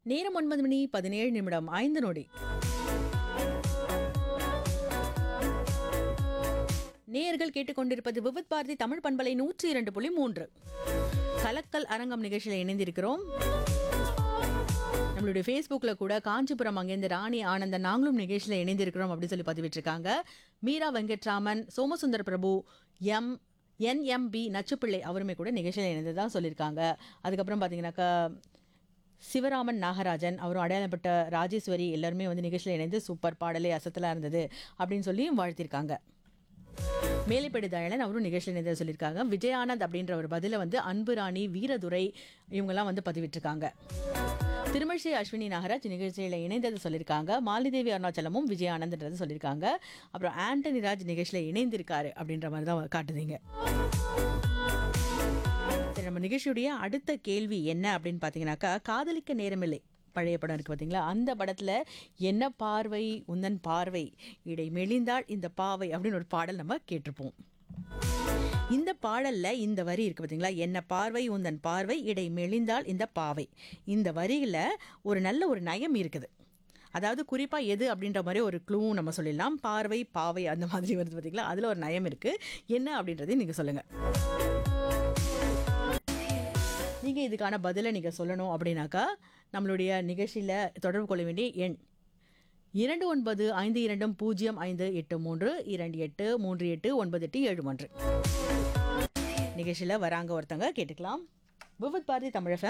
நேரம் ஒன்பது மணி பதினேழு நிமிடம் ஐந்து நொடி நேயர்கள் கேட்டுக்கொண்டிருப்பது விவித் பாரதி தமிழ் பண்பலை நூற்றி இரண்டு புள்ளி மூன்று கலக்கல் அரங்கம் நிகழ்ச்சியில் இணைந்திருக்கிறோம் நம்மளுடைய ஃபேஸ்புக்கில் கூட காஞ்சிபுரம் அங்கேருந்து ராணி ஆனந்தன் நாங்களும் நிகழ்ச்சியில் இணைந்திருக்கிறோம் அப்படின்னு சொல்லி பதிவிட்டிருக்காங்க மீரா வெங்கட்ராமன் சோமசுந்தர பிரபு எம் என்எம்பி நச்சுப்பிள்ளை அவருமே கூட நிகழ்ச்சியில் இணைந்ததாக சொல்லியிருக்காங்க அதுக்கப்புறம் பார்த்தீங்கன்னாக்கா சிவராமன் நாகராஜன் அவரும் அடையாளப்பட்ட ராஜேஸ்வரி எல்லாருமே வந்து நிகழ்ச்சியில் இணைந்து சூப்பர் பாடலே அசத்தலாக இருந்தது அப்படின்னு சொல்லி வாழ்த்திருக்காங்க மேலைப்படி தயாளன் அவரும் நிகழ்ச்சியில் இணைந்து சொல்லியிருக்காங்க விஜயானந்த் அப்படின்ற ஒரு பதிலை வந்து அன்பு ராணி வீரதுரை இவங்கெல்லாம் வந்து பதிவிட்டிருக்காங்க திருமழிசை அஸ்வினி நாகராஜ் நிகழ்ச்சியில் இணைந்தது சொல்லியிருக்காங்க மாலிதேவி அருணாச்சலமும் விஜயானந்த்ன்றது சொல்லியிருக்காங்க அப்புறம் ஆண்டனி ராஜ் நிகழ்ச்சியில் இணைந்திருக்காரு அப்படின்ற மாதிரி தான் காட்டுதீங்க சரி நம்ம நிகழ்ச்சியுடைய அடுத்த கேள்வி என்ன அப்படின்னு பார்த்தீங்கன்னாக்கா காதலிக்க நேரமில்லை பழைய படம் இருக்குது பார்த்தீங்களா அந்த படத்தில் என்ன பார்வை உந்தன் பார்வை இடை மெலிந்தாள் இந்த பாவை அப்படின்னு ஒரு பாடல் நம்ம கேட்டிருப்போம் இந்த பாடல்ல இந்த வரி இருக்கு பார்த்தீங்களா என்ன பார்வை உந்தன் பார்வை இடை மெலிந்தால் இந்த பாவை இந்த வரியில் ஒரு நல்ல ஒரு நயம் இருக்குது அதாவது குறிப்பாக எது அப்படின்ற மாதிரி ஒரு க்ளூ நம்ம சொல்லிடலாம் பார்வை பாவை அந்த மாதிரி வருது பார்த்தீங்களா அதில் ஒரு நயம் இருக்குது என்ன அப்படின்றதையும் நீங்கள் சொல்லுங்கள் நீங்கள் இதுக்கான பதிலை நீங்கள் சொல்லணும் அப்படின்னாக்கா நம்மளுடைய நிகழ்ச்சியில் தொடர்பு கொள்ள வேண்டிய எண் இரண்டு ஒன்பது ஐந்து இரண்டும் பூஜ்ஜியம் ஐந்து எட்டு மூன்று இரண்டு எட்டு மூன்று எட்டு ஒன்பது எட்டு ஏழு ஒன்று நிகழ்ச்சியில் வராங்க ஒருத்தங்க கேட்டுக்கலாம் விவித் பாரதி தமிழ்